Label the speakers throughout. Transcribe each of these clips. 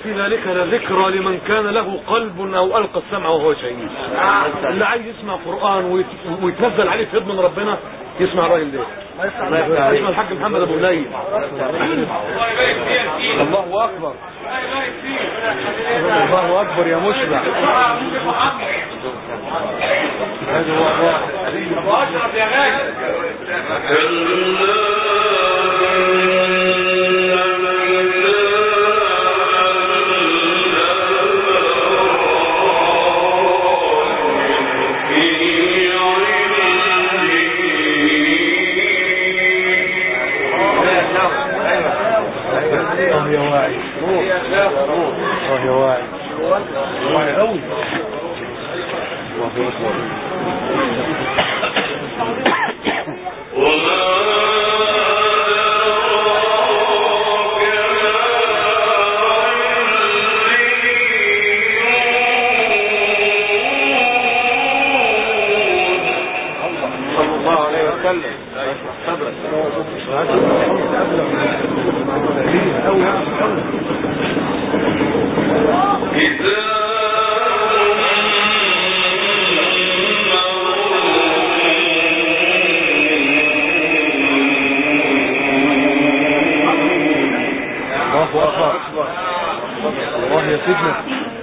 Speaker 1: في ذلك لذكرى لمن كان له قلب او القى السمع وهو شهيد اللي عايز يسمع قران ويت- ويتنزل عليه فيض من ربنا يسمع الراجل ده اسمه الحاج محمد ابو قليل الله اكبر الله اكبر يا مشبع هذا هو الله اه يا واعي اه يا واعي واعي قوي الله اكبر صلى الله عليه وسلم الله اكبر الله يا سيدنا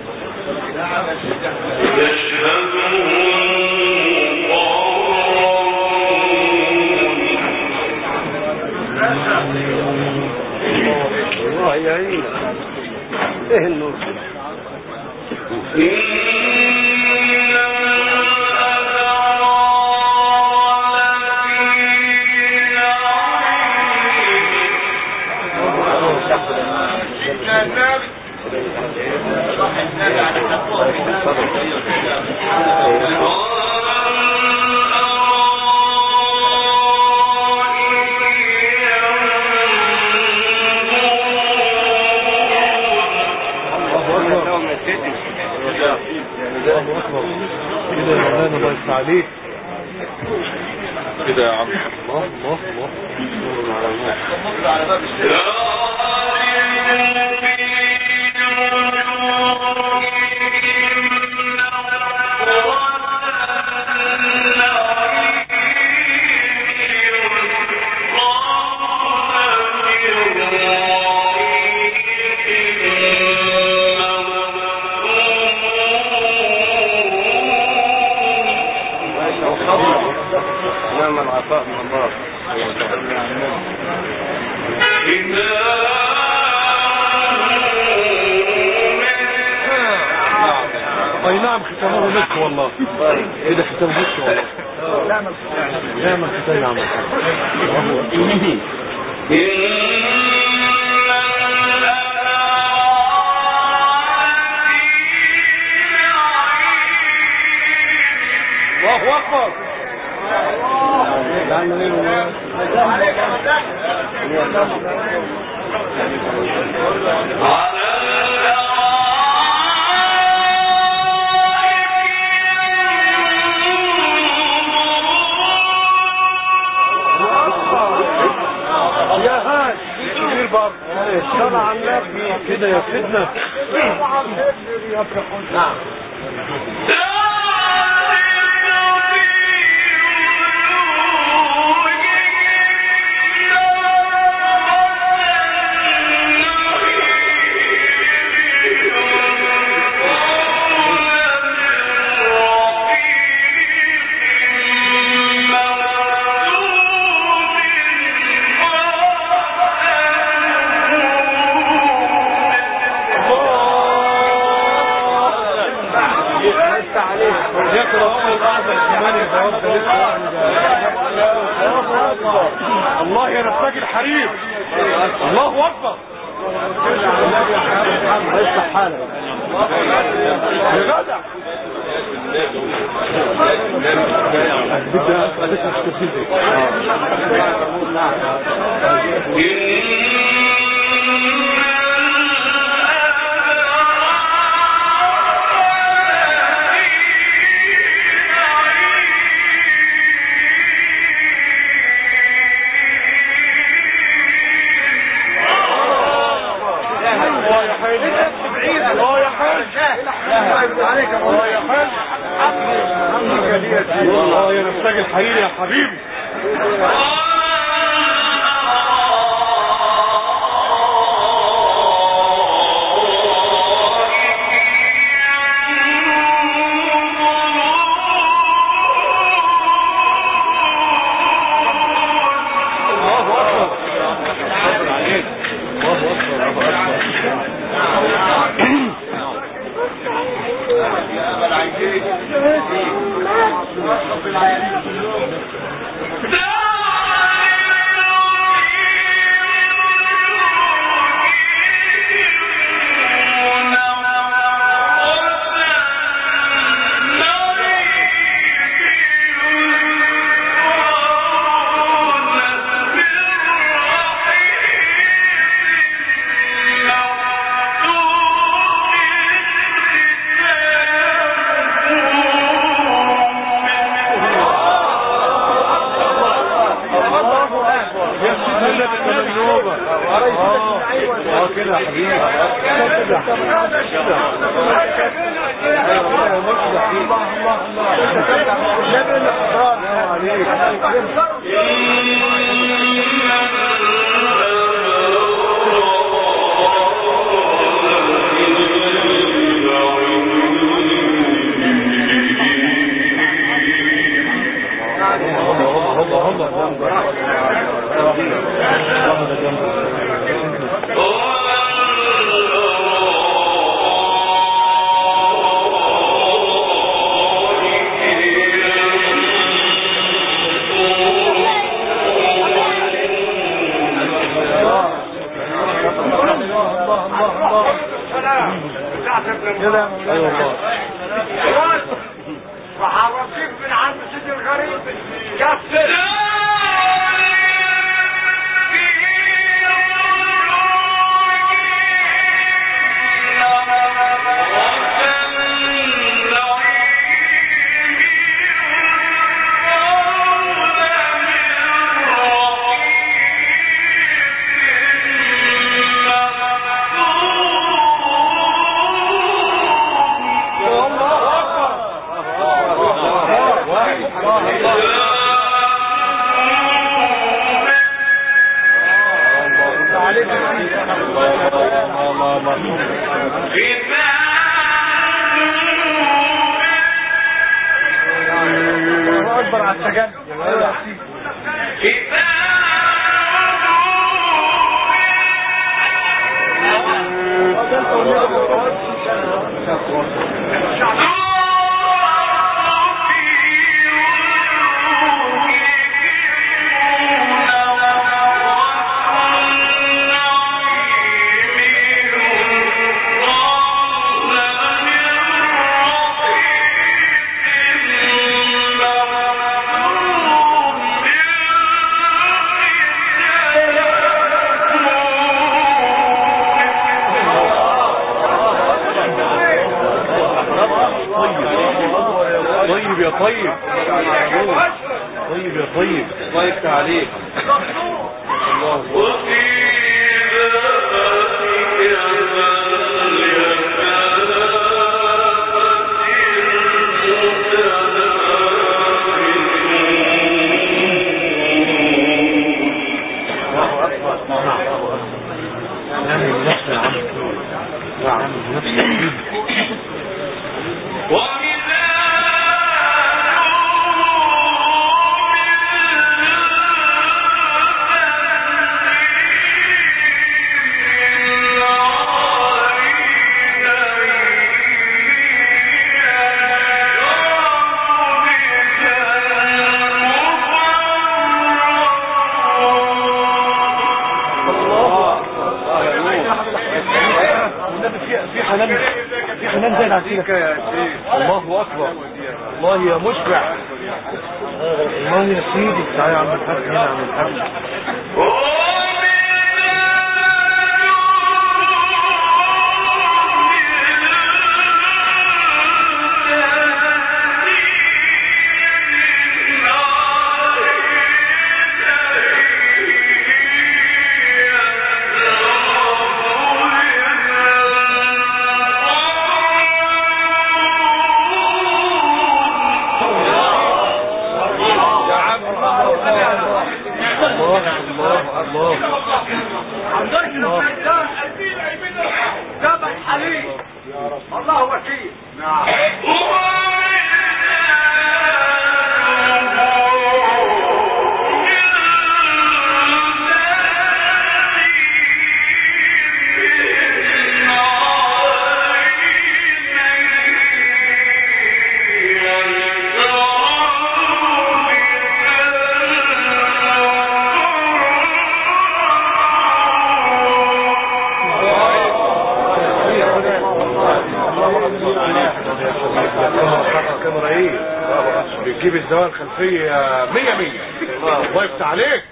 Speaker 1: الله يعينك ايه النور الله اكبر كده يا مولانا الله يفتح عليك كده يا عم الله الله الله
Speaker 2: نعم العطاء من الله
Speaker 1: اي نعم ختامه مسك والله كده ختامه مسك والله نعم الختام يا عم الله أكبر. الله اكبر يا هاي كبير برضه صلى على النبي كده يا سيدنا نعم يقرأ أول الأعظم كمان يتوفى الله يا نفاج الحريم الله أكبر يفتح حالك يا جدع بدي أسألك التفسير الله يا حبيبي حقيقي يا حبيبي الله اكبر صبر عليك الله اكبر الله يا سيدنا النبي كمان نوبة اه كده يا حبيبي كده كده ايوه ماشي يا حبيبي ايوه والله
Speaker 3: وحرصيك من عند سيدي الغريب كسر
Speaker 1: الله اكبر على التجنب طيب يا طيب طيب يا طيب
Speaker 2: الله يفتح عليك
Speaker 1: نعمل نفس يا عم نعم نفس والنبي في في حنان في حنان زي العسيلة
Speaker 2: يا شيخ
Speaker 1: الله اكبر الله يا مشبع الله يا سيدي تعالى يا عم الحاج هنا يا عم الحاج بتجيب الزوايا الخلفيه مية مية الله يفتح عليك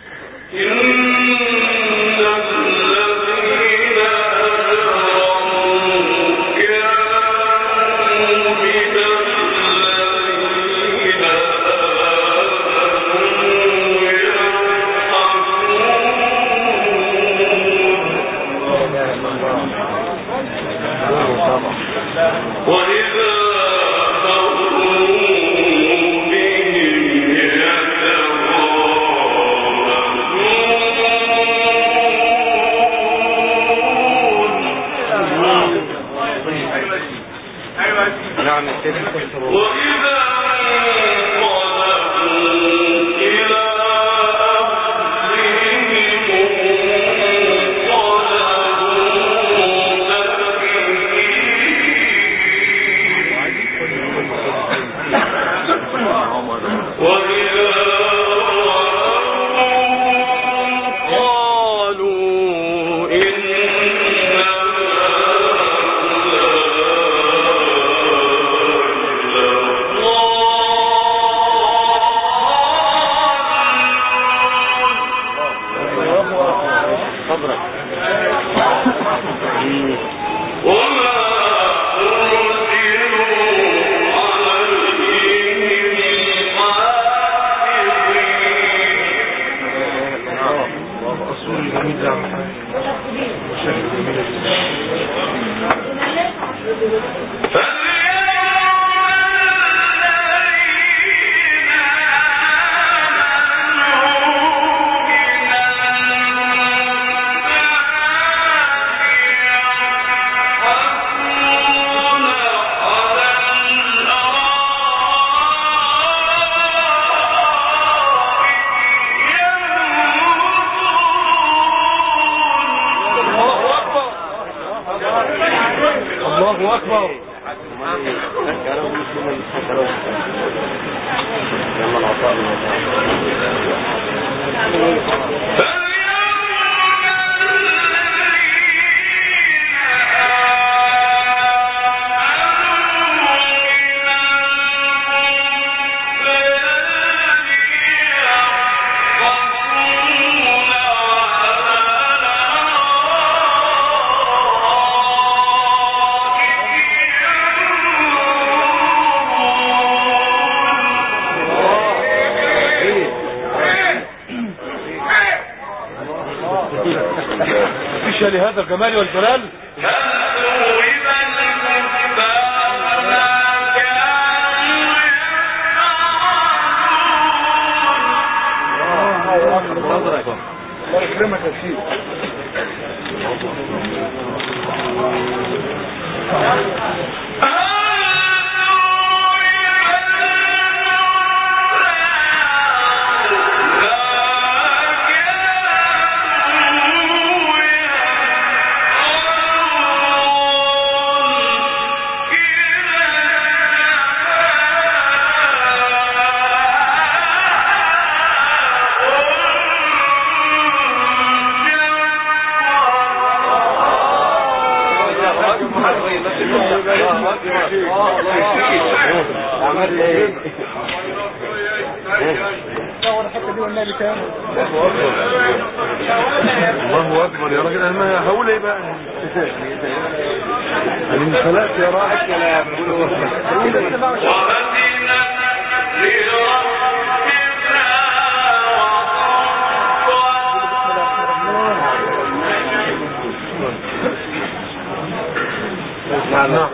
Speaker 2: نعم كده
Speaker 3: قالوا
Speaker 2: صبرك
Speaker 1: الله اكبر الله اكبر
Speaker 2: لما العطاء من الله
Speaker 1: فيش لهذا الجمال والجلال
Speaker 2: صبرك
Speaker 1: الله يكرمك يا سيدي
Speaker 2: عمل ايه
Speaker 1: الله اكبر يا راجل انا ما هقول ايه بقى انا انخلقت يا راجل نعم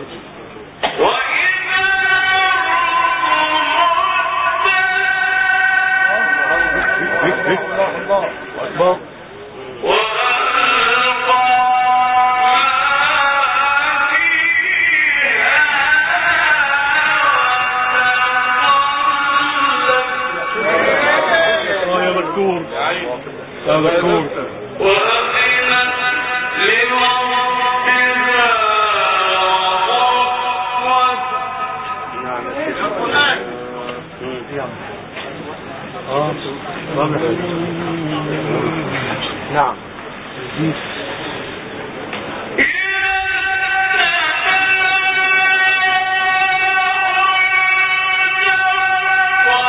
Speaker 1: الله اكبر اه يا مذكور يا مذكور اه
Speaker 2: نعم
Speaker 3: Yeah.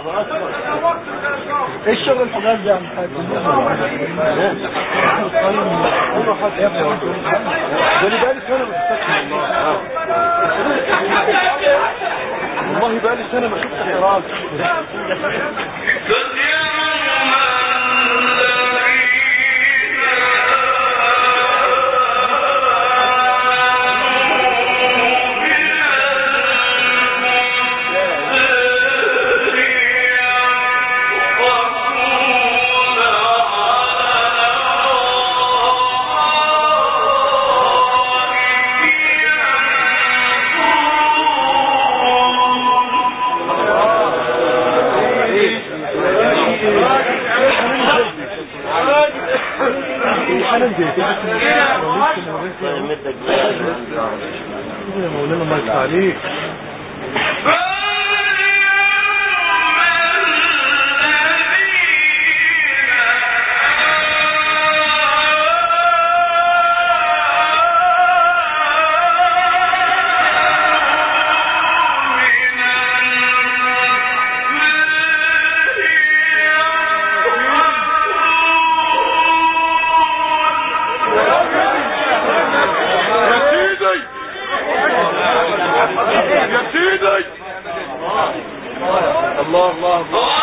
Speaker 4: الله اكبر ايه الشغل الحجاز ده يا عم حاج
Speaker 1: ده بقالي سنة ما شفتكش والله والله بقالي سنة ما شفتك يا راجل يا مولانا ما يفتح عليك يا سيدي يا سيدي الله الله الله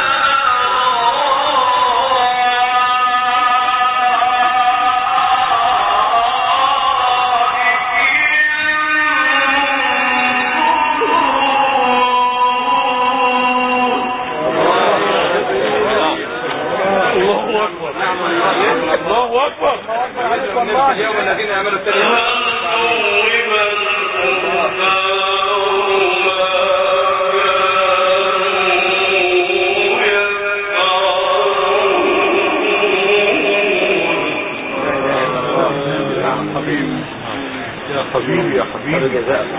Speaker 1: الله اكبر الله اكبر
Speaker 2: اليوم الذين يعملوا التليفون
Speaker 1: حبيبي يا حبيبي يا حبيبي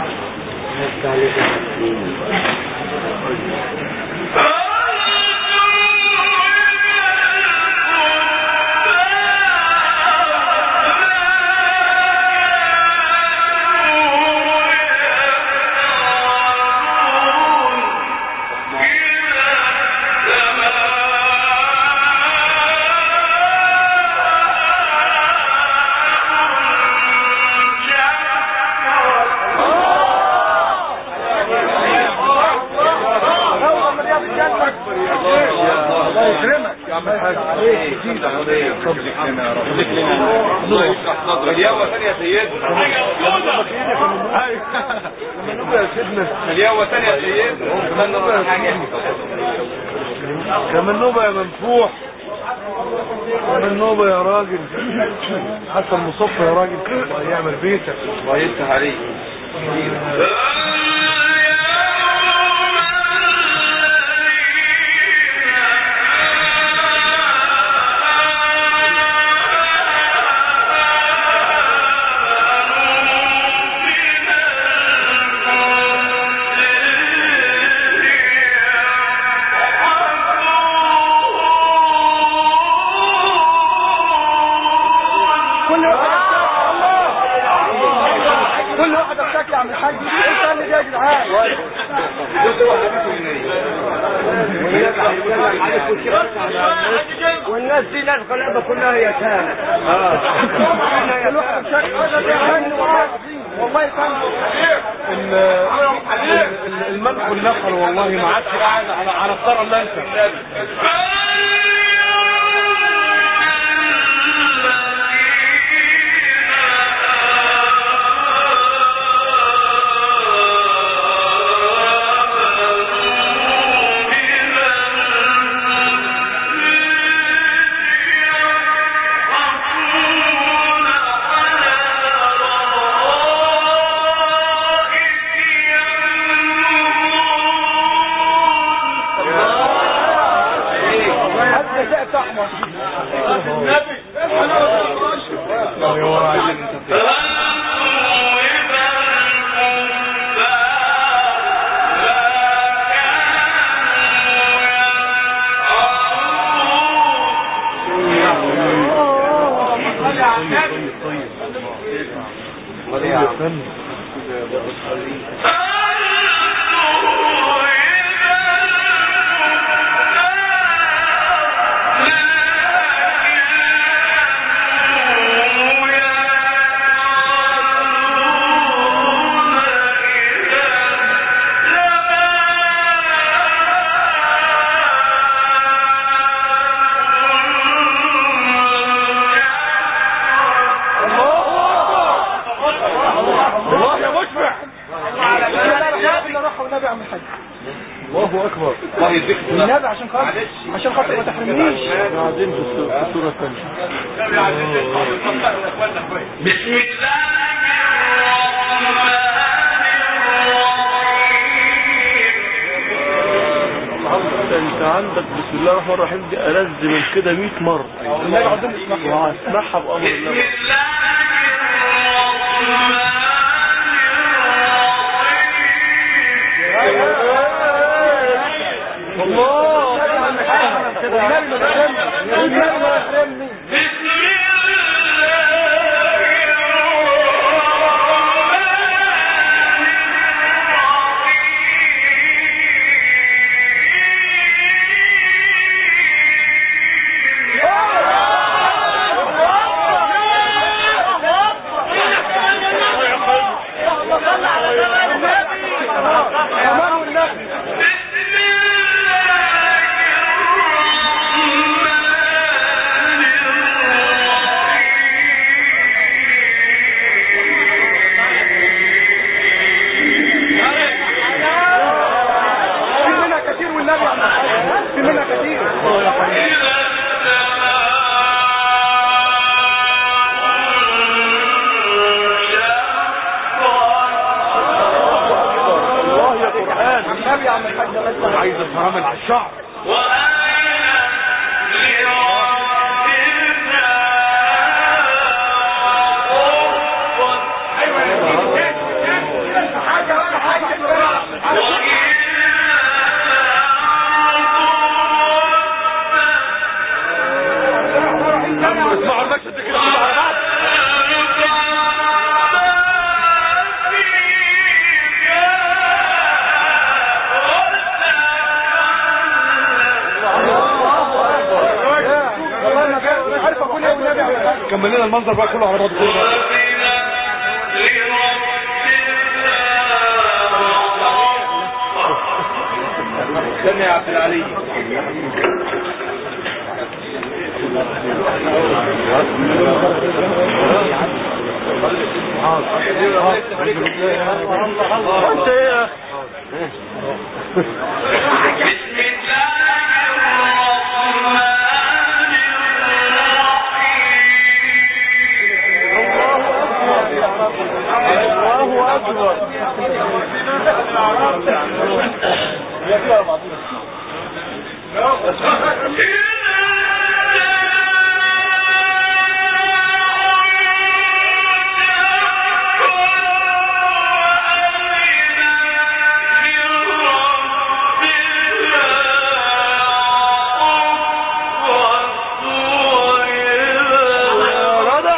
Speaker 4: الله يكرمك
Speaker 1: يا عم الحاج
Speaker 2: الله يشرح صدرك اليوم ثانية يا سيدنا
Speaker 1: لما نبقى يا سيدنا
Speaker 2: اليوم ثانية يا سيدنا كمان نروح حاجة
Speaker 1: كمان نوبة يا منفوح كمان نوبة يا راجل حتى المصفى يا راجل الله يعمل بيتك
Speaker 2: الله يفتح عليك
Speaker 4: كل واحد الله كل واحد بشكل يا عم الحاج ايه اللي ده يا جدعان والناس دي ناس غلابه كلها يتامى كل واحد بشكل والله يفهم
Speaker 1: ال- ال- الملك والنخل والله ما عادش قاعد على على الثرى الا انت
Speaker 4: حتى سقف احمر
Speaker 1: استنى
Speaker 2: الله يديك
Speaker 4: النبي عشان خاطر عشان خاطر ما تحرمنيش
Speaker 1: بعدين في الصورة- في الصورة الثانية
Speaker 3: بسم الله
Speaker 1: انت عندك بسم الله الرحمن الرحيم دي ألذ من كده 100 مرة
Speaker 4: النبي عاوزين نسمعها
Speaker 1: وهسمعها بأمر
Speaker 3: بسم
Speaker 1: الله الله
Speaker 4: والنبي ما تحرمني والنبي ما يحرمني كمان والنبي في منها كتير والنبي يا عم الحاج. في منها كتير
Speaker 1: الله يا قرآن
Speaker 4: النبي يا عم الحاج بس
Speaker 1: عايز افهم على الشعر اسمعوا المشهد ده كده كله على بعض
Speaker 4: والله انا مش عارف اقول ايه والنبي يا عم الحاج.
Speaker 1: كمل لنا المنظر بقى كله على بعضه كده
Speaker 2: استنى يا عبد العلي
Speaker 1: انت ايه يا الله اكبر يا رضع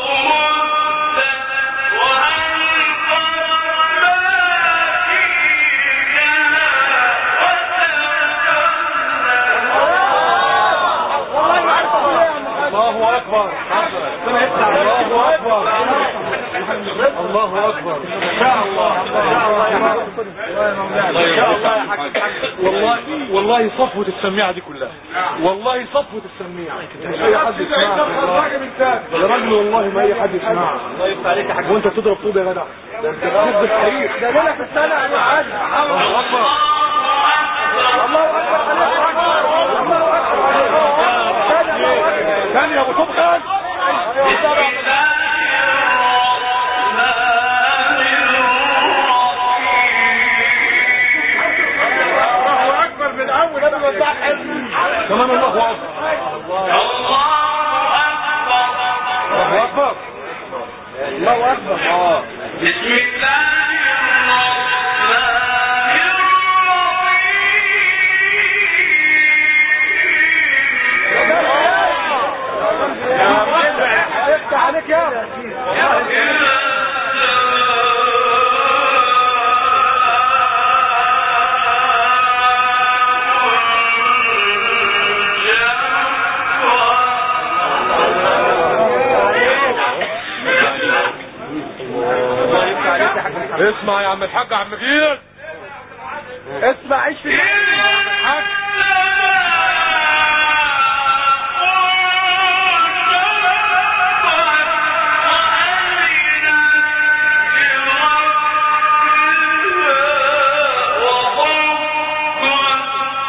Speaker 4: والله ما عارف اقول ايه يا عم الحاج.
Speaker 1: الله اكبر الله اكبر الله اكبر ان شاء الله ان شاء الله يا حاج ان شاء الله يا حاج والله والله صفوة السميعة دي كلها والله صفوة السميعة مش اي حد يسمعها يا راجل والله ما اي حد يسمعها
Speaker 2: الله يفتح عليك يا حاج
Speaker 1: وانت بتضرب طوب يا جدع ده انت بتكذب الحقيقة
Speaker 4: ده ليلة في السنة يا عم الحاج.
Speaker 1: الله اكبر
Speaker 4: الله اكبر عليك يا حاج. الله اكبر عليك.
Speaker 1: ثانية يا ابو طوب خان
Speaker 4: الله اكبر من اول قبل ما تصحى
Speaker 1: كمان الله اكبر الله اكبر
Speaker 4: الله اكبر اه
Speaker 3: بسم الله
Speaker 4: افتح عليك يا ابو
Speaker 1: اسمع يا عم الحاج عم جيل
Speaker 4: اسمع عيش في
Speaker 3: وحب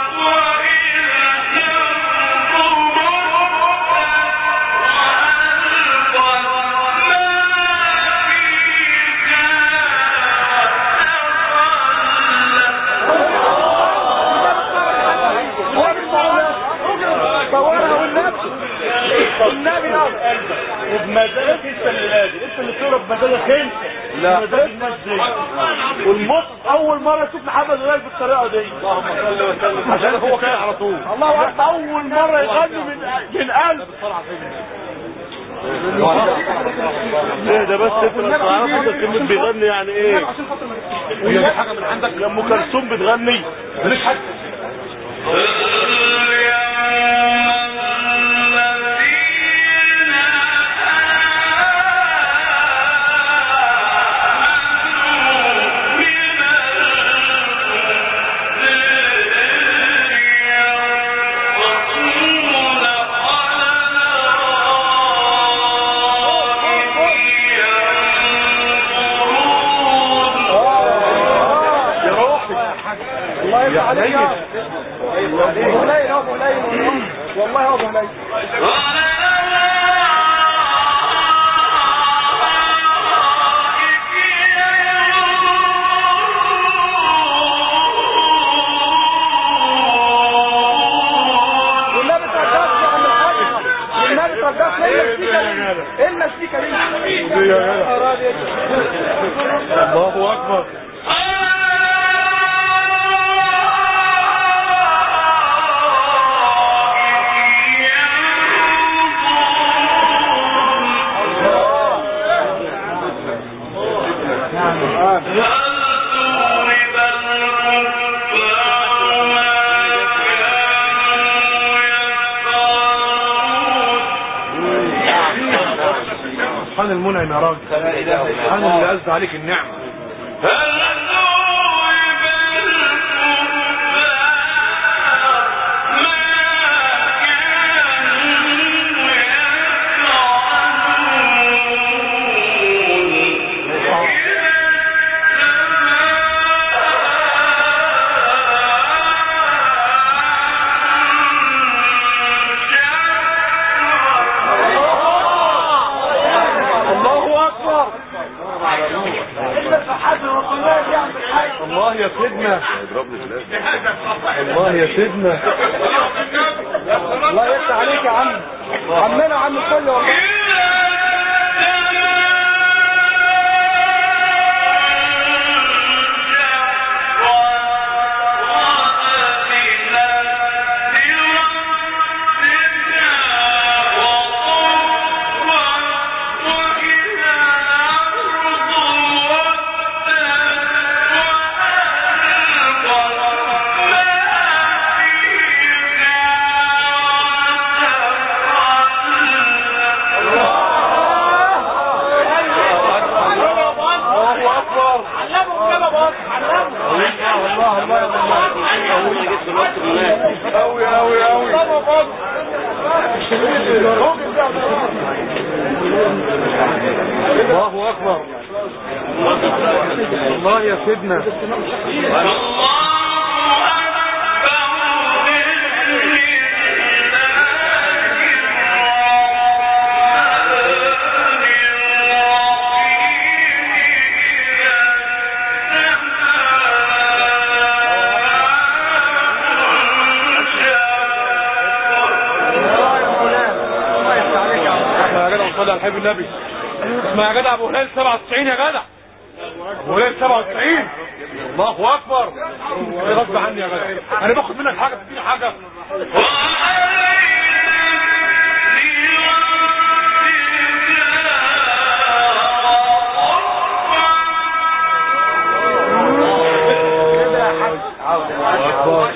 Speaker 5: بمزاجك انت
Speaker 1: لا.
Speaker 5: بمزاج الناس دي والمص اول مره اشوف محمد هلال بالطريقه دي
Speaker 1: اللهم صل وسلم عشان هو كده على طول
Speaker 5: الله اكبر اول مره يغني من من قلب ايه ده بس انت بس عارف كلمه بيغني يعني ايه
Speaker 1: هي دي حاجه من عندك
Speaker 5: يا ام كلثوم بتغني
Speaker 1: ماليش حد
Speaker 5: يا روحي
Speaker 4: الله يرضى عليك يا ابو هليل ابو هليل والله ابو هليل والنبي ترجاك يا عم الحاج والنبي ترجاك ايه المسيكه دي ايه المسيكه دي
Speaker 5: الله اكبر
Speaker 1: سبحان المنعم يا راجل سبحان اللي أزدى عليك النعمة
Speaker 5: الله اكبر
Speaker 1: الله يا سيدنا الله يا سيدنا
Speaker 4: الله يفتح عليك يا عم عمنا عم صلي والله
Speaker 5: الله اكبر
Speaker 1: أوي أوي أوي الله أكبر الله يا سيدنا اسمع يا جدع وصلي على الحبيب النبي اسمع يا جدع ابو هلال 97 يا جدع ابو هلال 97 الله اكبر إيه غصب عني يا جدع انا باخد منك حاجه تديني حاجه اكبر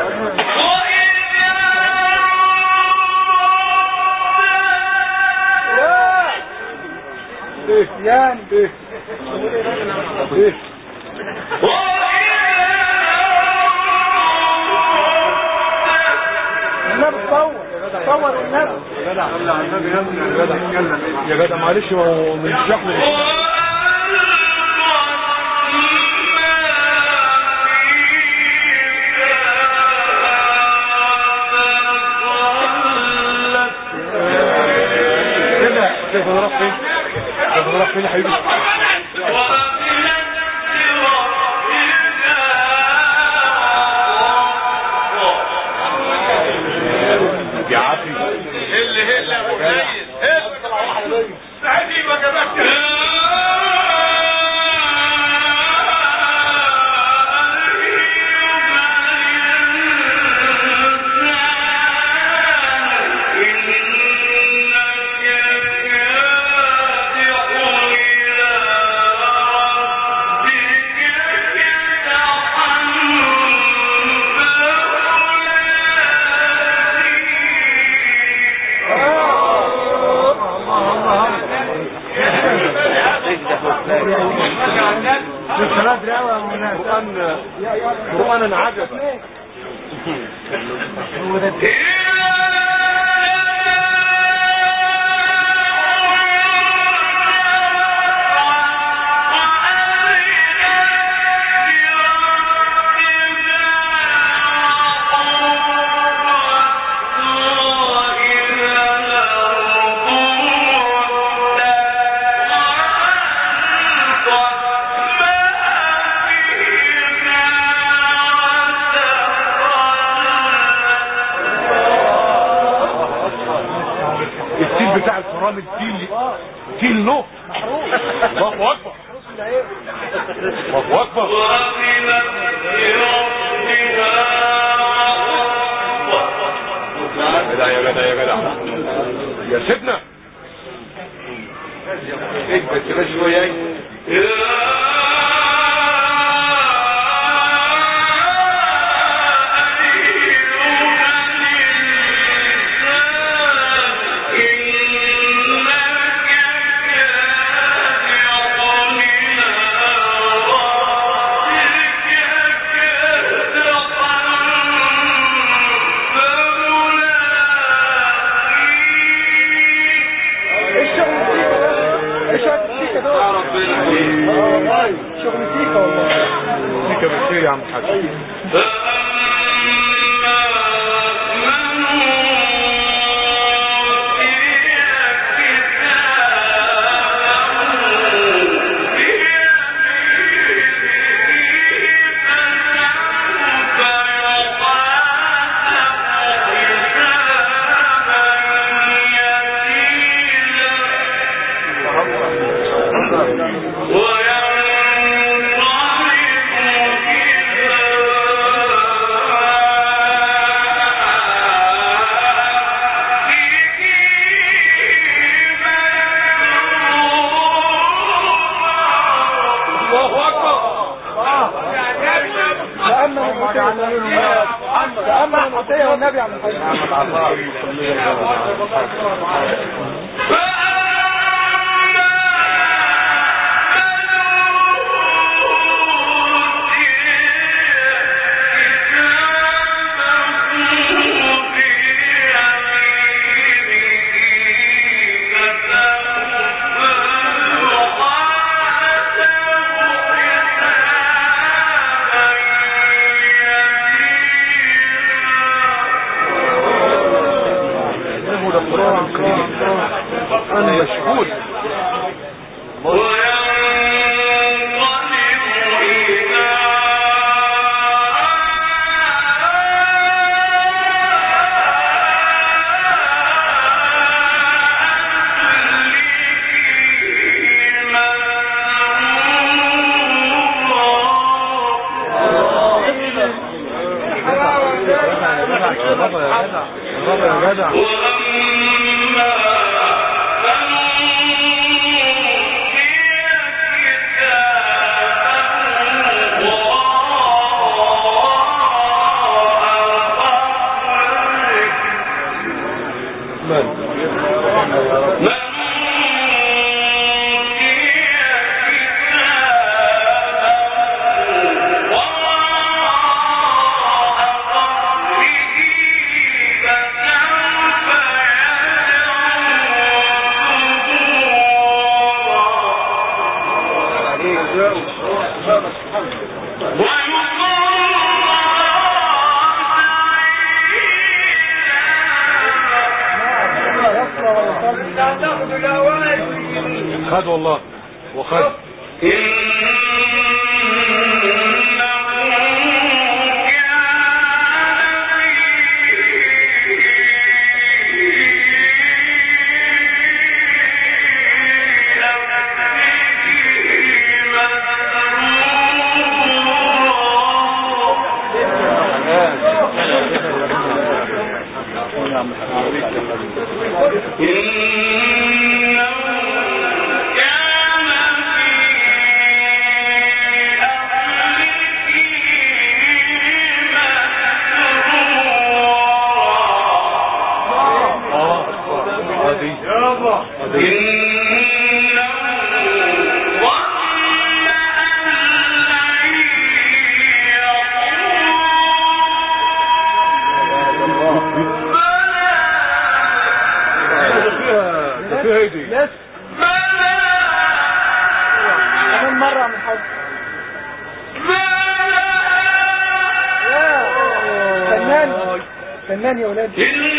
Speaker 4: يان النبي صور صور النبي
Speaker 1: يا جدع صلي على النبي يا ابني يا جدع يا جدع معلش ما هو من الشحن كده كيف نروح فين كيف نروح فين يا حبيبي يا عافي
Speaker 2: هل هل يا ابو هليل هل سعيد ما جابك
Speaker 1: التيل بتاع الفرامل تيل تيل نو الله اكبر الله اكبر لا يا جدع يا جدع يا سيدنا ايه بس بس شويه
Speaker 4: شغل سيكا والله
Speaker 1: سيكا بالخير يا عم الحاج الله اكبر
Speaker 4: تأمل المعطية تأمل المعطية والنبي عم الحاج
Speaker 1: انا مشغول يا جدع خد والله وخد اه ادي ادي سيدي
Speaker 5: لسه كمان مرة من حد فنان فنان يا ولاد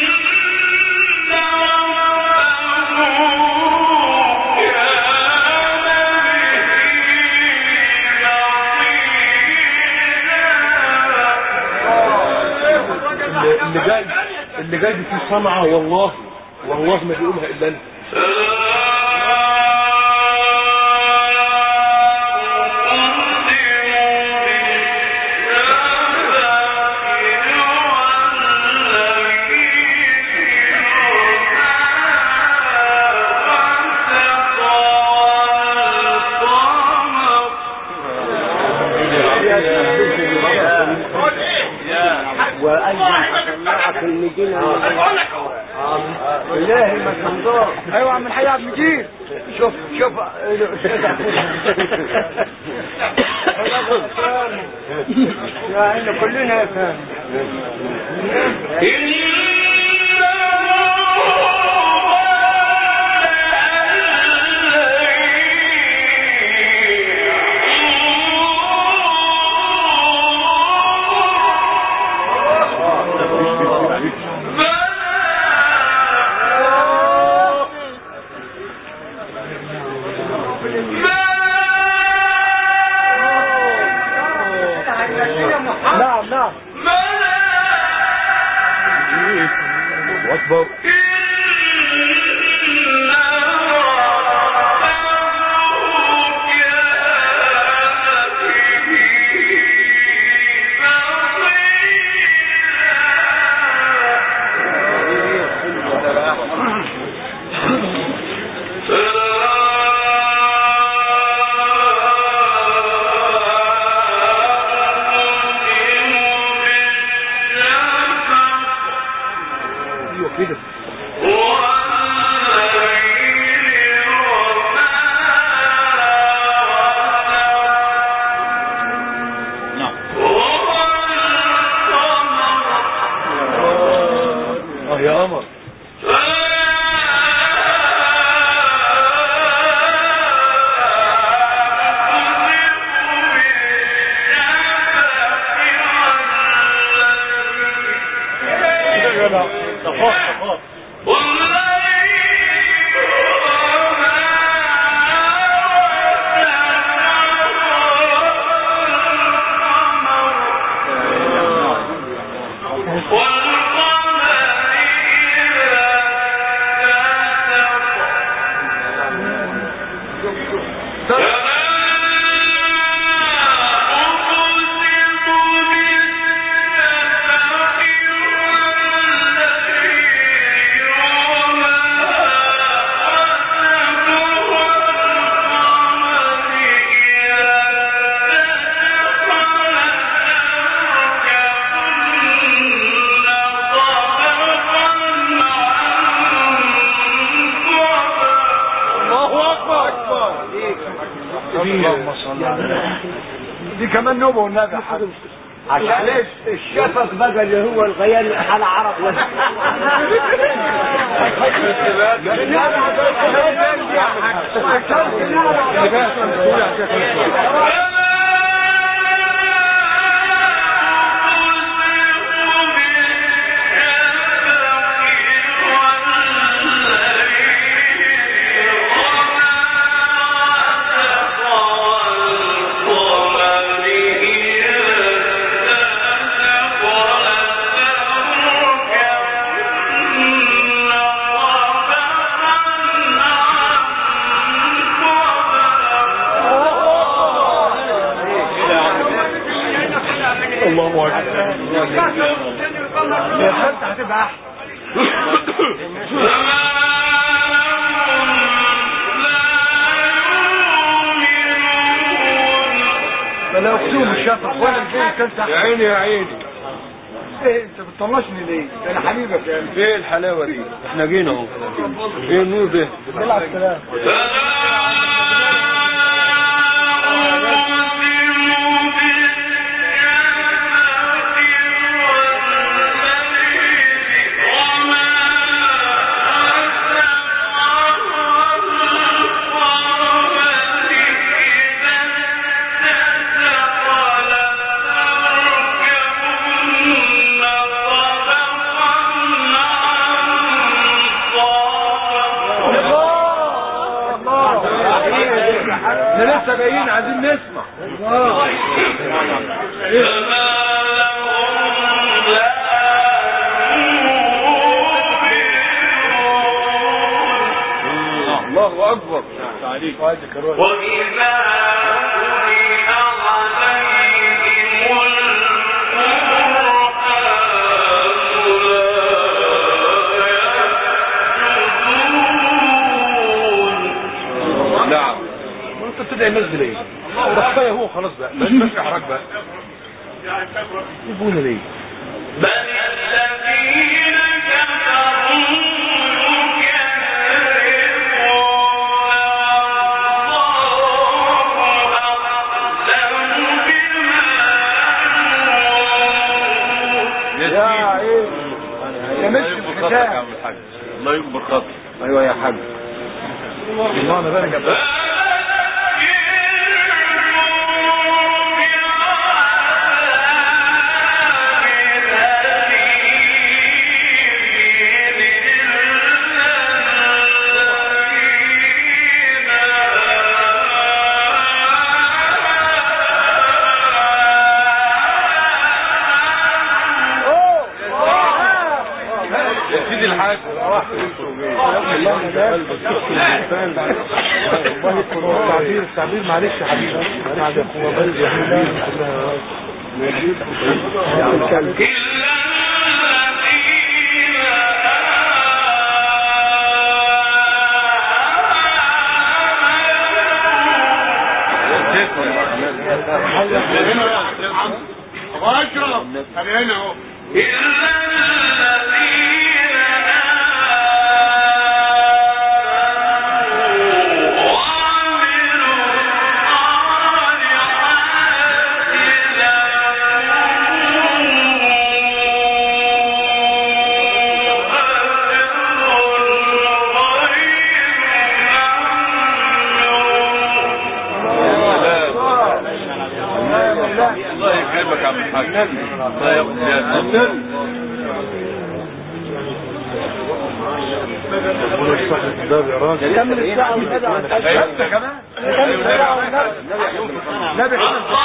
Speaker 1: اللي اللي جاي اللي جاي دي في صنعة والله والله ما بيقولها الا انت
Speaker 4: إلهي ما تنظر
Speaker 5: ايوه يا عم الحاج عبد المجيد
Speaker 4: شوف شوف يا عيني كلنا يا فهم
Speaker 5: نعم نعم
Speaker 1: واكبر ايوه كده اه يا قمر يا جدع صفاء صفاء الله اكبر اللهم صل على
Speaker 5: دي كمان نوبة والنبي
Speaker 4: عشان الشفق بقى اللي هو الغيان على عرب
Speaker 1: الله اكبر
Speaker 5: يا خالتي هتبقى احسن بلا اقسم الشفق ولا الجيل كلت
Speaker 1: يا عيني يا عيني
Speaker 5: ايه انت بتطنشني ليه؟ ده انا حبيبك يا قلبي
Speaker 1: ايه الحلاوه دي احنا جينا اهو ايه النور ده
Speaker 5: تلعب سلام
Speaker 3: وما
Speaker 1: احنا لسه جايين عايزين نسمع الله اكبر
Speaker 3: وإذا قرئ عليهم القرآن
Speaker 1: نعم انت بتدعي الناس دي ليه؟ ده كفايه هو خلاص بقى مش مش احراج بقى يبونا ليه؟
Speaker 3: بل الذين كفروا يكذبون الله أعلم بما
Speaker 1: يا عيني يا مش الحكايه
Speaker 2: الله يكبر خاطر
Speaker 1: ايوه يا حاج والله انا بقى
Speaker 2: يا سيدي الحاج
Speaker 1: التعبير التعبير معلش يا حبيبي معلش يا اخويا بلد يا حبيبي
Speaker 2: ابو اشرف انا هنا اهو الله يكرمك يا عبد الحاج الله ياخد يا
Speaker 1: ربنا يشرح لك الباب يا راجل
Speaker 4: كمل الساعة والنبي على
Speaker 2: انت كمان
Speaker 4: كمل الساعة والنبي
Speaker 1: نبي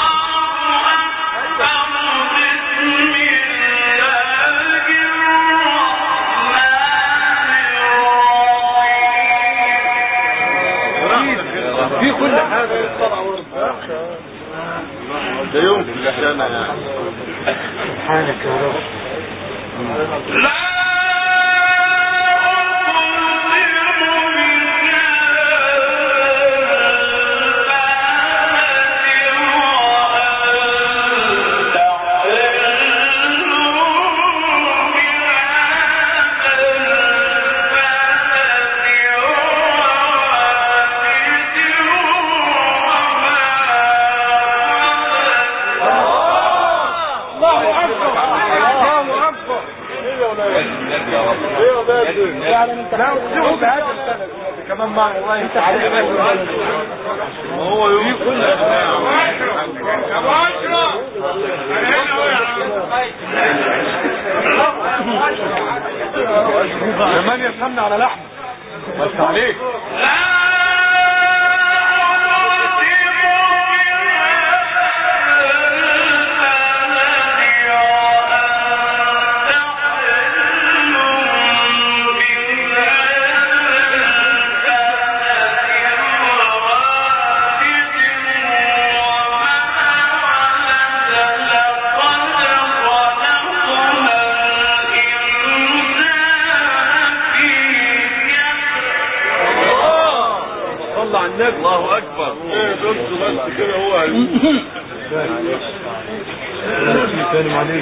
Speaker 1: في كل حاجه
Speaker 2: ده يوم في الجنة يعني
Speaker 1: سبحانك يا رب الله اكبر الله اكبر يعني انت لا تسيبه بهذا السنه كمان معنا والله انت
Speaker 2: ما هو يوم كل
Speaker 3: ابو اشرف انا هنا اهو يا عم
Speaker 1: كمان يسمنا على لحم بس عليك
Speaker 2: صلى على النبي الله اكبر ايه بص بس كده هو
Speaker 1: تاني معلش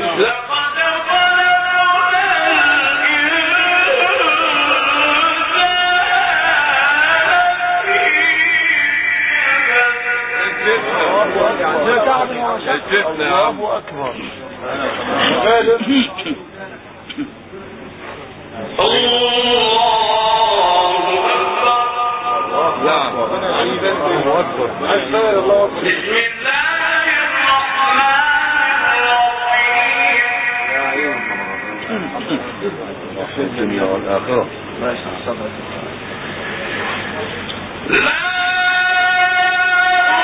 Speaker 2: شفتنا يا عم
Speaker 1: الله اكبر
Speaker 2: نعم
Speaker 1: الله اكبر
Speaker 3: بسم الله الرحمن الرحيم
Speaker 2: في الدنيا والاخره
Speaker 3: لا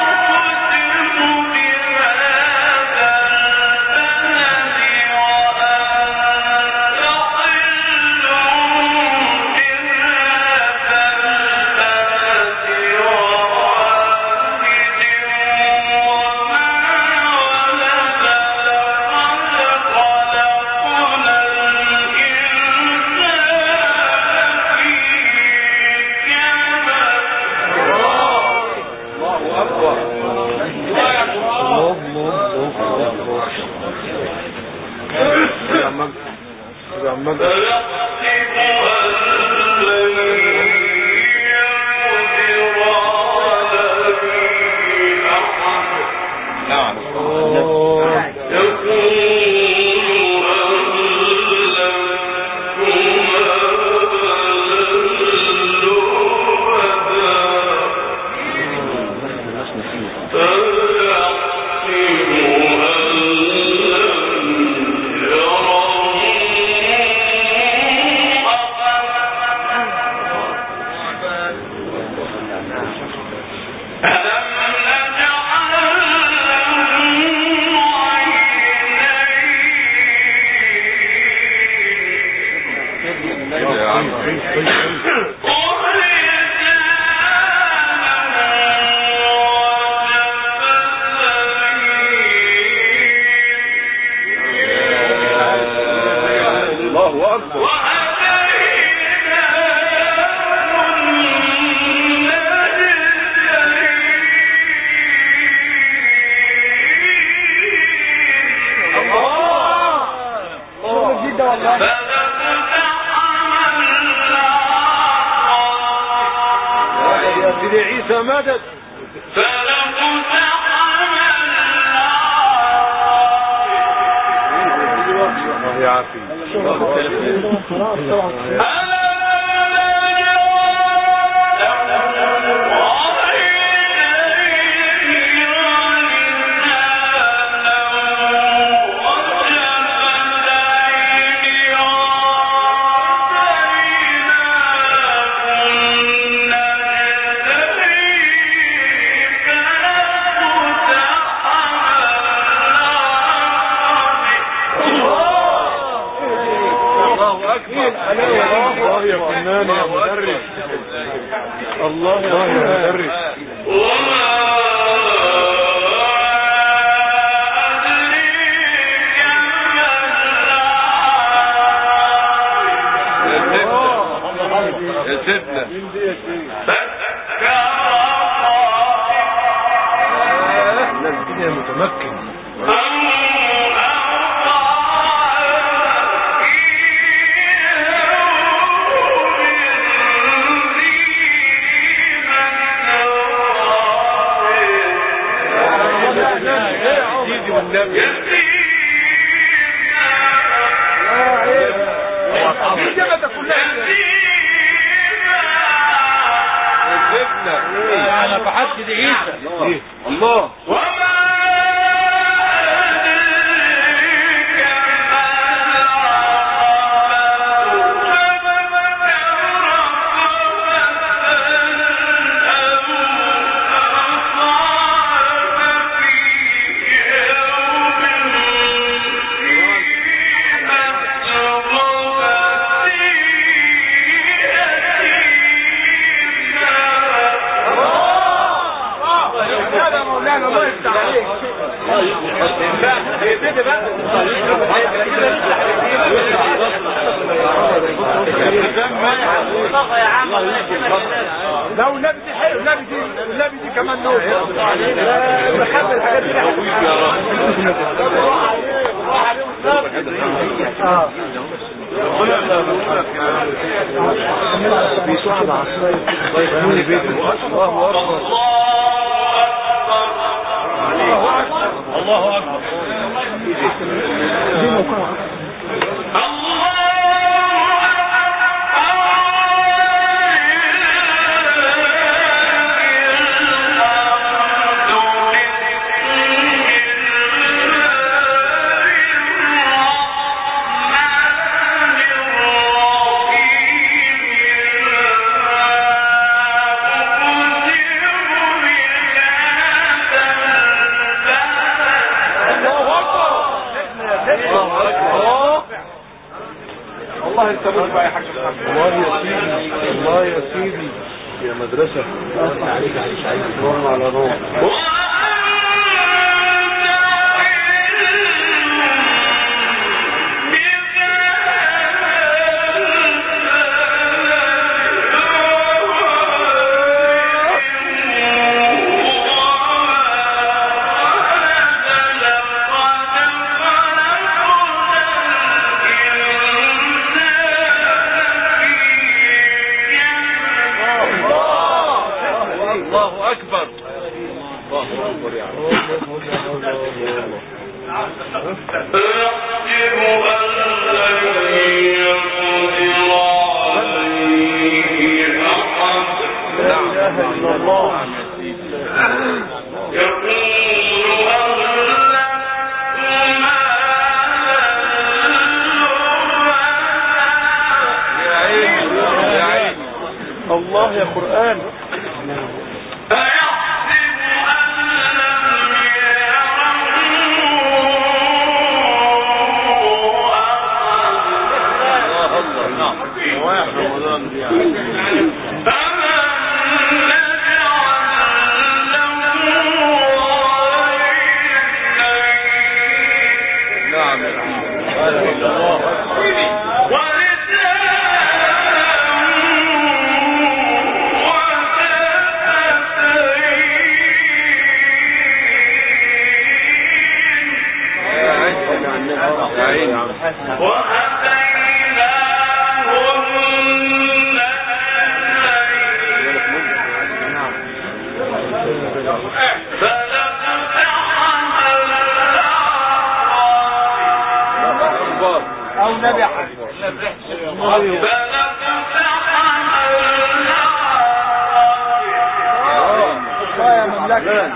Speaker 1: عمال
Speaker 2: الله اكبر
Speaker 4: جدا والله
Speaker 1: يا سيدي عيسى مدد الله يعافيك
Speaker 2: الله اكبر
Speaker 1: الله يا فنان يا مدرس الله يا مدرس
Speaker 2: يا سيدنا
Speaker 1: الناس كده متمكن سيدي والنبي
Speaker 4: الجبهة كلها
Speaker 2: يا سيدنا
Speaker 5: انا بحثت دي عيسى
Speaker 1: إيه؟
Speaker 2: الله
Speaker 4: هذا مولانا الله يفتح عليك لا والنبي دي حلو النبي دي النبي دي كمان نور لا بحب الحاجات دي اه
Speaker 1: بيصعب عصاية الله يخلي بيتك الله أكبر
Speaker 5: الله اكبر
Speaker 4: والله انت مش بقى يا حاج محمد
Speaker 1: الله يا سيدي الله يا سيدي يا مدرسة عليك عليك عليك نور على نور
Speaker 3: Thank you.
Speaker 1: الاول يعني
Speaker 5: لا اله الا الله
Speaker 2: يا عيني يا عيني
Speaker 5: الله يا قرآن
Speaker 2: الله الله نعم نواح رمضان دي يعني نعم يا عيني الله يا عيني يا عيني أكبر
Speaker 5: او نبي الله يا مملكة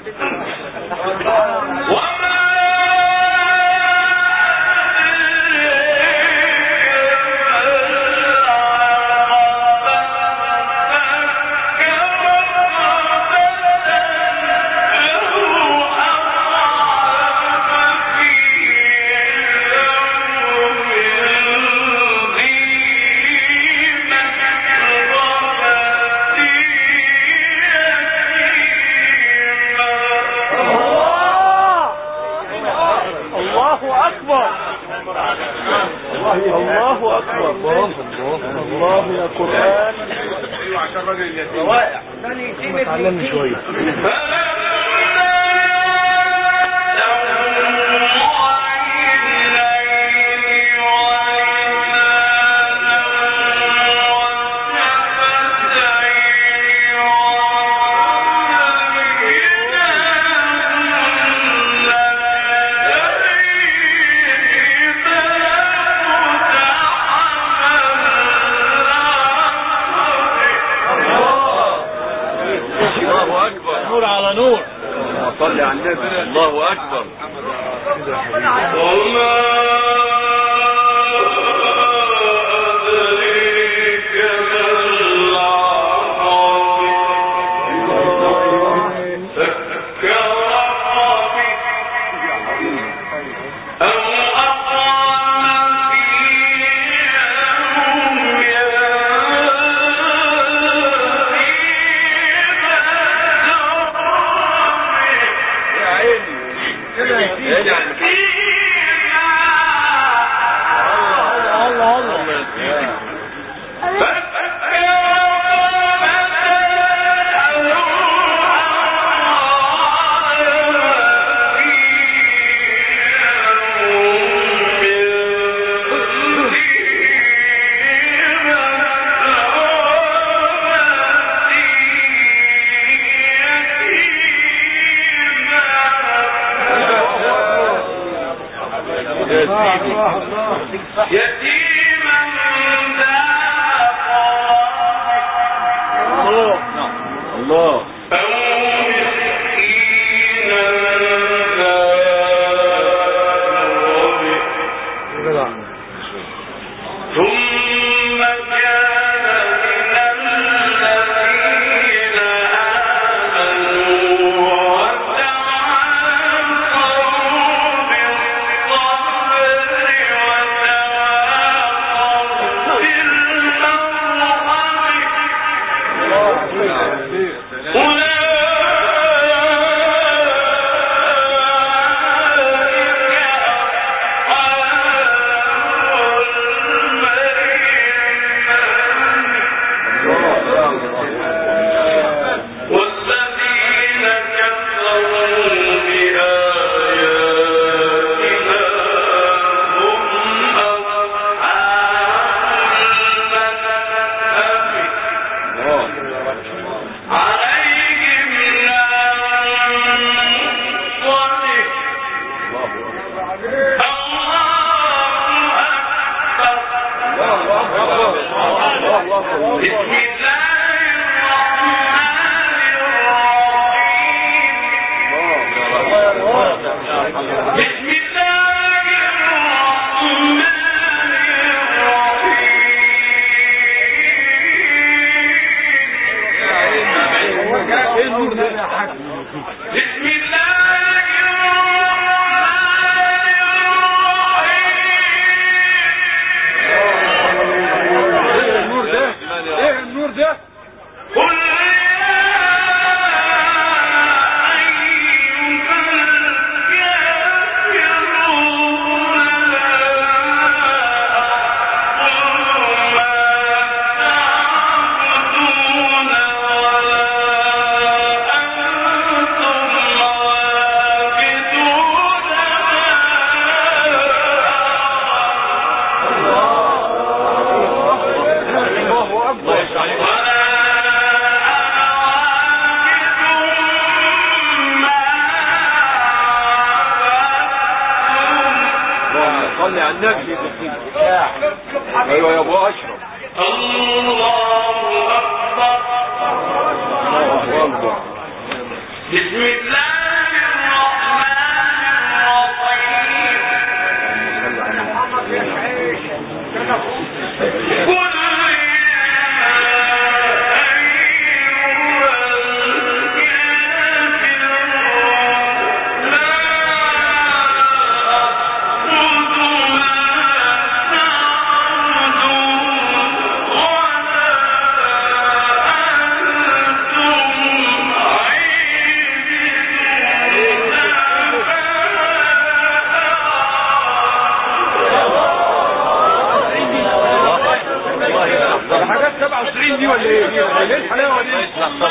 Speaker 5: الله اكبر الله اكبر الله يا قرآن تعلمني شوية
Speaker 2: الله أكبر
Speaker 5: نور على نور
Speaker 2: صلي على النبي الله أكبر يا عيني يا عيني على المكان.
Speaker 5: الله الله
Speaker 2: الله يا سيدي يا سيدي
Speaker 3: يتيما ذا
Speaker 1: ايه النور ده يا حاج ايه النور ده ايه النور ده الله اكبر اللهم صل على النبي ايوه يا ابو اشرف الله اكبر
Speaker 3: بسم الله الرحمن الرحيم قل
Speaker 1: ده حاجات 27 دي ولا ايه؟ ايه الحلاوه دي؟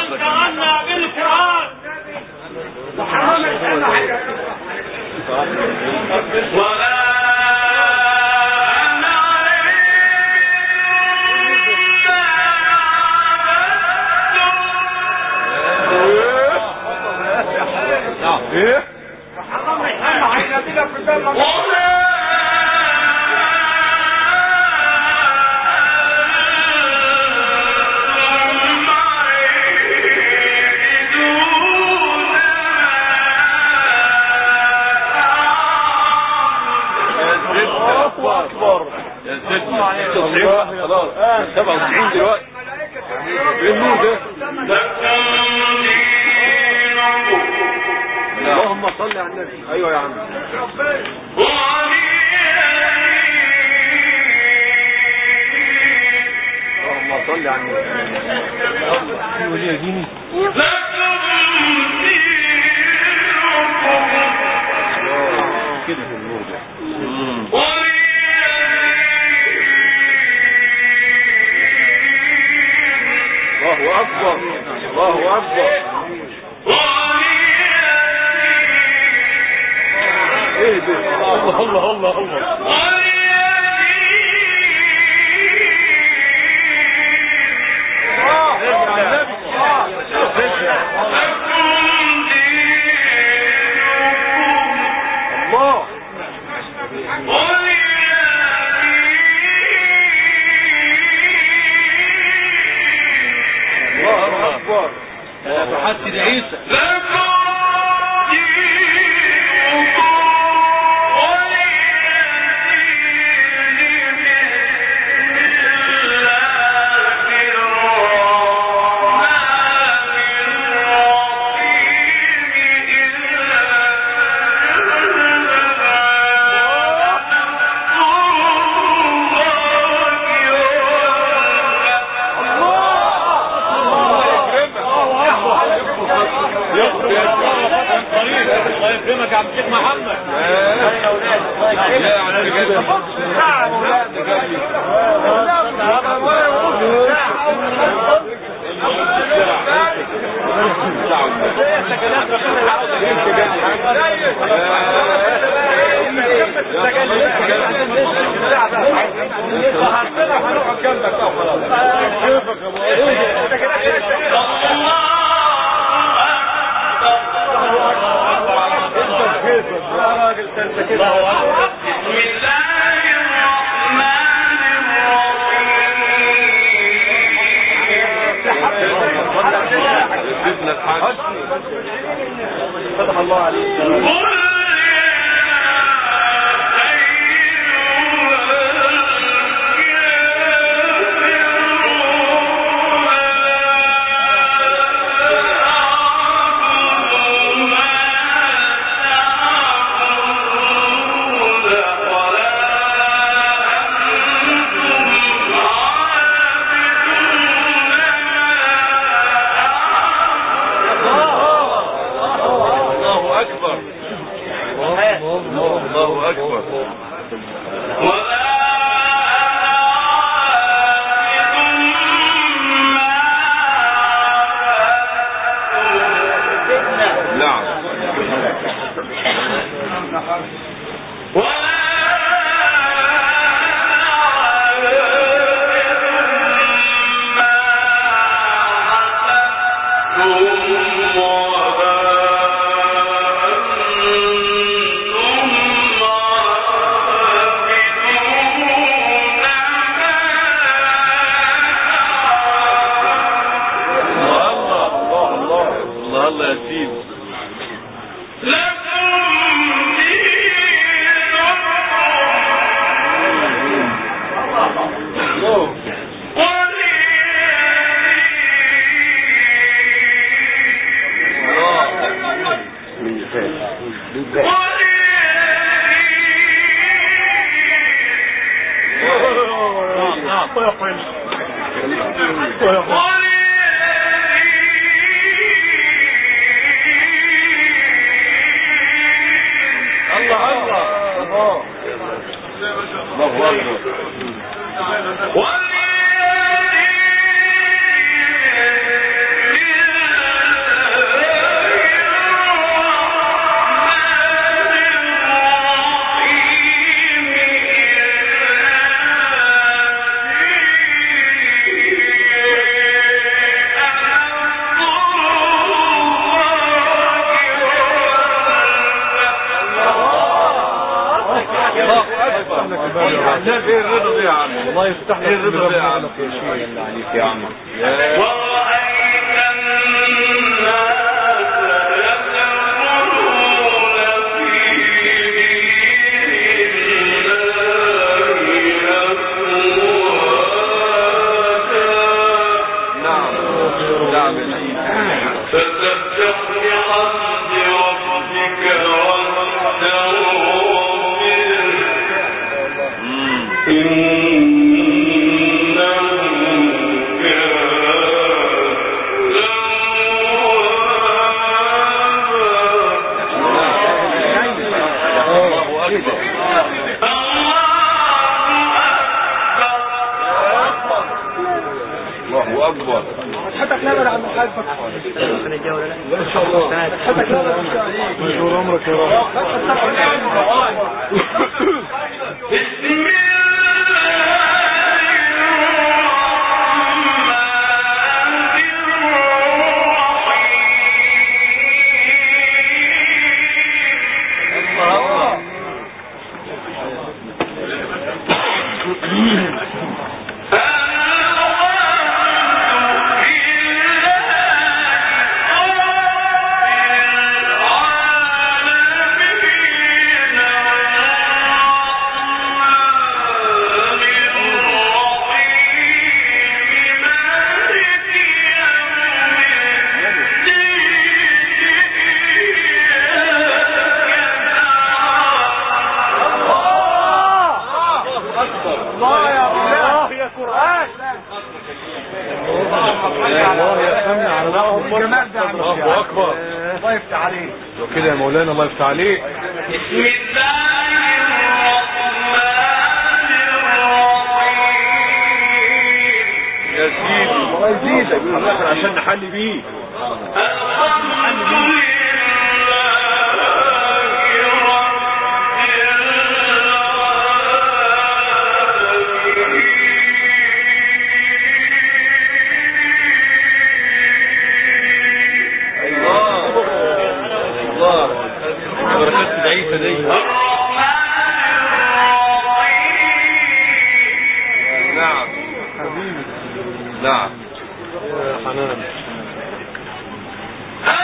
Speaker 1: ايه؟ الله اكبر
Speaker 2: يا سيدنا 96 خلاص 97 دلوقتي
Speaker 1: ايه النور ده؟ اللهم صل على النبي ايوه يا عم اللهم صل على النبي كده في النور ده الله اكبر الله اكبر ايه ده الله الله الله الله ارجع النبي الله الله اكبر
Speaker 2: فحسد عيسى الله يكرمك يا عبد الشيخ محمد
Speaker 1: يا على الجد
Speaker 3: بسم الله الرحمن الرحيم
Speaker 1: حاج
Speaker 5: فتح الله عليك
Speaker 2: الله اكبر الله اكبر نعم الله الله الله الله الله يا سيدي الله الله الله اكبر ايه الرضا دي يا عم
Speaker 1: الله يفتح لك
Speaker 2: ايه الرضا دي يا عم
Speaker 1: يا شيخ اللي عليك يا عم
Speaker 2: نعم نعم يا سيدي
Speaker 3: فسبح بحمد ربك واستغفره إنه كان
Speaker 2: الله اكبر الله اكبر
Speaker 5: حتى كلام عم الحاج
Speaker 1: ان شاء الله
Speaker 5: حتى كلام
Speaker 1: مشهور عمرك يا رب
Speaker 5: الله يا الله يا قرآن
Speaker 1: الله يا سمع على
Speaker 5: الجمال ده عم
Speaker 1: الله اكبر
Speaker 5: الله يفتح عليك
Speaker 1: كده يا مولانا الله يفتح عليك
Speaker 3: بسم الله الرحمن الرحيم
Speaker 2: يا سيدي
Speaker 1: الله يزيدك عشان نحل بيه
Speaker 3: الحمد لله
Speaker 2: نعم
Speaker 1: يا حنان
Speaker 3: أن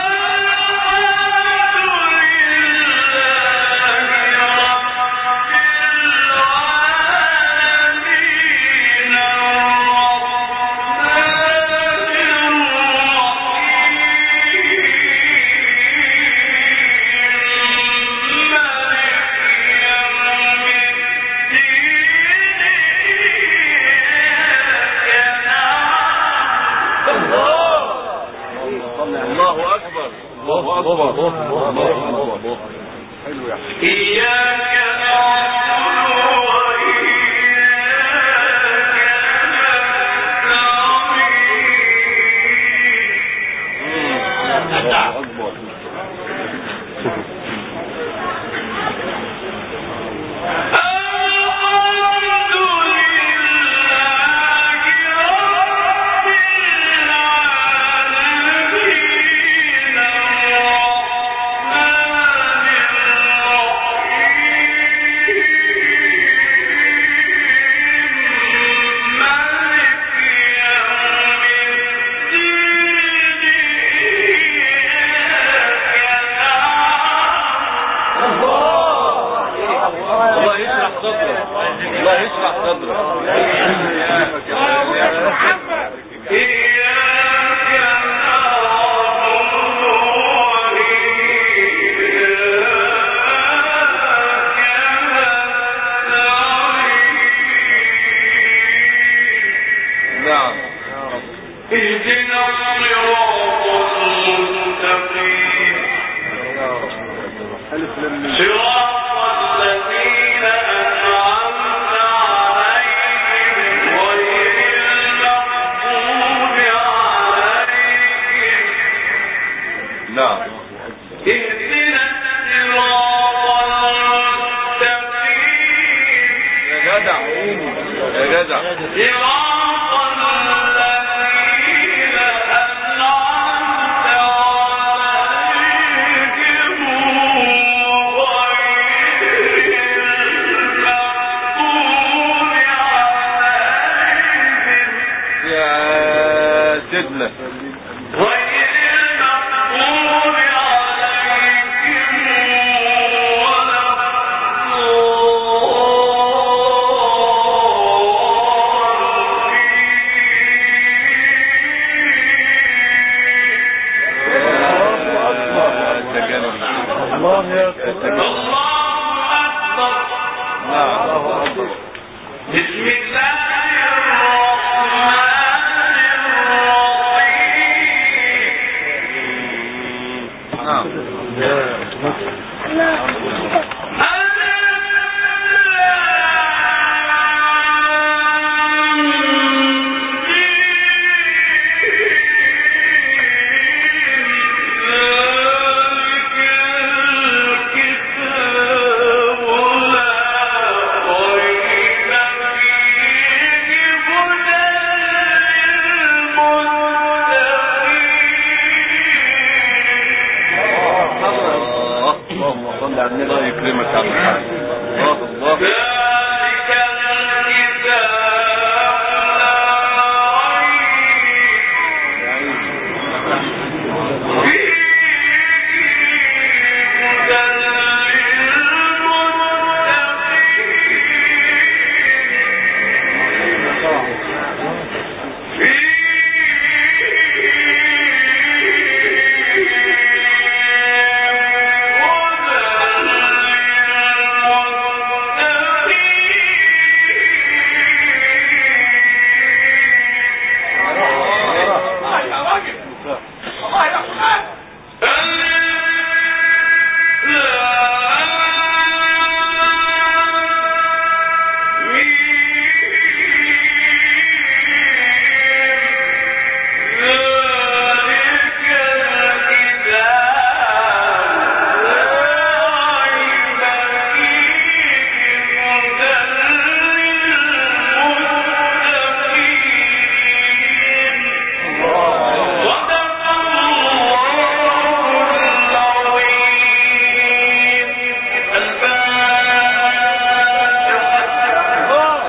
Speaker 2: الله اكبر الله اكبر
Speaker 3: إياك نعبد وإياك نستعين
Speaker 2: الله اكبر
Speaker 3: الحمد لله رب العالمين الرحمن الرحيم مالك يوم الدين إياك نعبد
Speaker 2: الله يشرح صدرك الله يشرح صدرك
Speaker 3: إياك نعبد وإياك
Speaker 2: نعم
Speaker 3: نستعين اهدنا الصراط المستقيم صراط الذين أنعمت عليهم غير المغضوب عليهم
Speaker 2: نعم
Speaker 3: اهدنا الصراط المستقيم
Speaker 2: يا جدع يا جدع
Speaker 3: صراط الذين أنعمت عليهم غير المغضوب عليهم
Speaker 2: يا سيدنا
Speaker 3: غير